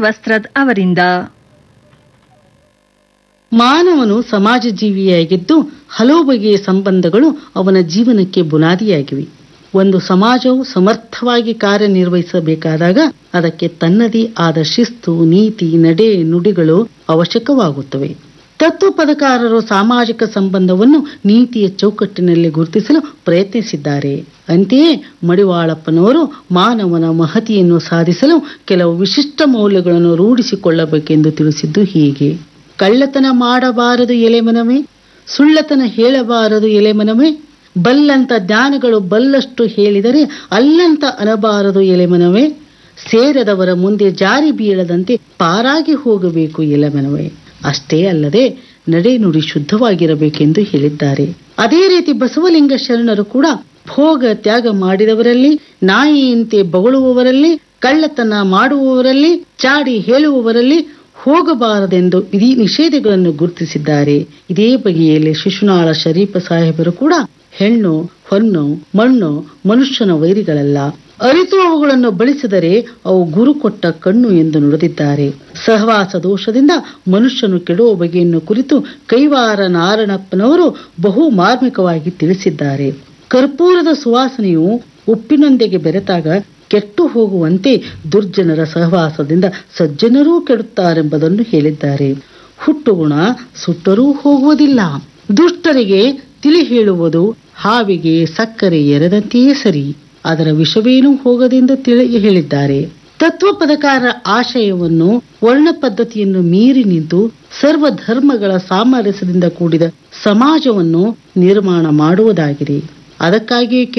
ವಸ್ತ್ರದ್ ಅವರಿಂದ ಮಾನವನು ಸಮಾಜ ಜೀವಿಯಾಗಿದ್ದು ಹಲವು ಬಗೆಯ ಸಂಬಂಧಗಳು ಅವನ ಜೀವನಕ್ಕೆ ಬುನಾದಿಯಾಗಿವೆ ಒಂದು ಸಮಾಜವು ಸಮರ್ಥವಾಗಿ ಕಾರ್ಯನಿರ್ವಹಿಸಬೇಕಾದಾಗ ಅದಕ್ಕೆ ತನ್ನದೇ ಆದ ಶಿಸ್ತು ನೀತಿ ನಡೆ ನುಡಿಗಳು ಅವಶ್ಯಕವಾಗುತ್ತವೆ ತತ್ವಪದಕಾರರು ಸಾಮಾಜಿಕ ಸಂಬಂಧವನ್ನು ನೀತಿಯ ಚೌಕಟ್ಟಿನಲ್ಲಿ ಗುರುತಿಸಲು ಪ್ರಯತ್ನಿಸಿದ್ದಾರೆ ಅಂತೆಯೇ ಮಡಿವಾಳಪ್ಪನವರು ಮಾನವನ ಮಹತಿಯನ್ನು ಸಾಧಿಸಲು ಕೆಲವು ವಿಶಿಷ್ಟ ಮೌಲ್ಯಗಳನ್ನು ರೂಢಿಸಿಕೊಳ್ಳಬೇಕೆಂದು ತಿಳಿಸಿದ್ದು ಹೀಗೆ ಕಳ್ಳತನ ಮಾಡಬಾರದು ಎಲೆಮನವೇ ಸುಳ್ಳತನ ಹೇಳಬಾರದು ಎಲೆಮನವೇ ಬಲ್ಲಂತ ಜ್ಞಾನಗಳು ಬಲ್ಲಷ್ಟು ಹೇಳಿದರೆ ಅಲ್ಲಂತ ಅನಬಾರದು ಎಲೆಮನವೇ ಸೇರದವರ ಮುಂದೆ ಜಾರಿ ಬೀಳದಂತೆ ಪಾರಾಗಿ ಹೋಗಬೇಕು ಎಲೆಮನವೇ ಅಷ್ಟೇ ಅಲ್ಲದೆ ನಡೆ ನುಡಿ ಶುದ್ಧವಾಗಿರಬೇಕೆಂದು ಹೇಳಿದ್ದಾರೆ ಅದೇ ರೀತಿ ಬಸವಲಿಂಗ ಶರಣರು ಕೂಡ ಭೋಗ ತ್ಯಾಗ ಮಾಡಿದವರಲ್ಲಿ ನಾಯಿಯಂತೆ ಬಗಳುವವರಲ್ಲಿ ಕಳ್ಳತನ ಮಾಡುವವರಲ್ಲಿ ಚಾಡಿ ಹೇಳುವವರಲ್ಲಿ ಹೋಗಬಾರದೆಂದು ವಿಧಿ ನಿಷೇಧಗಳನ್ನು ಗುರುತಿಸಿದ್ದಾರೆ ಇದೇ ಬಗೆಯಲ್ಲಿ ಶಿಶುನಾಳ ಶರೀಫ ಸಾಹೇಬರು ಕೂಡ ಹೆಣ್ಣು ಹೊನ್ನು ಮಣ್ಣು ಮನುಷ್ಯನ ವೈರಿಗಳಲ್ಲ ಅರಿತು ಅವುಗಳನ್ನು ಬಳಸಿದರೆ ಅವು ಗುರು ಕೊಟ್ಟ ಕಣ್ಣು ಎಂದು ನುಡಿದಿದ್ದಾರೆ ಸಹವಾಸ ದೋಷದಿಂದ ಮನುಷ್ಯನು ಕೆಡುವ ಬಗೆಯನ್ನು ಕುರಿತು ಕೈವಾರ ನಾರಣಪ್ಪನವರು ಬಹು ಮಾರ್ಮಿಕವಾಗಿ ತಿಳಿಸಿದ್ದಾರೆ ಕರ್ಪೂರದ ಸುವಾಸನೆಯು ಉಪ್ಪಿನೊಂದಿಗೆ ಬೆರೆತಾಗ ಕೆಟ್ಟು ಹೋಗುವಂತೆ ದುರ್ಜನರ ಸಹವಾಸದಿಂದ ಸಜ್ಜನರೂ ಕೆಡುತ್ತಾರೆಂಬುದನ್ನು ಹೇಳಿದ್ದಾರೆ ಹುಟ್ಟುಗುಣ ಸುಟ್ಟರೂ ಹೋಗುವುದಿಲ್ಲ ದುಷ್ಟರಿಗೆ ತಿಳಿ ಹೇಳುವುದು ಹಾವಿಗೆ ಸಕ್ಕರೆ ಎರೆದಂತೆಯೇ ಸರಿ ಅದರ ವಿಷವೇನೂ ಹೋಗದೆಂದು ತಿಳಿ ಹೇಳಿದ್ದಾರೆ ತತ್ವ ಪದಕಾರ ಆಶಯವನ್ನು ವರ್ಣ ಪದ್ಧತಿಯನ್ನು ಮೀರಿ ನಿಂತು ಸರ್ವ ಧರ್ಮಗಳ ಸಾಮರಸ್ಯದಿಂದ ಕೂಡಿದ ಸಮಾಜವನ್ನು ನಿರ್ಮಾಣ ಮಾಡುವುದಾಗಿದೆ ಅದಕ್ಕಾಗಿಯೇ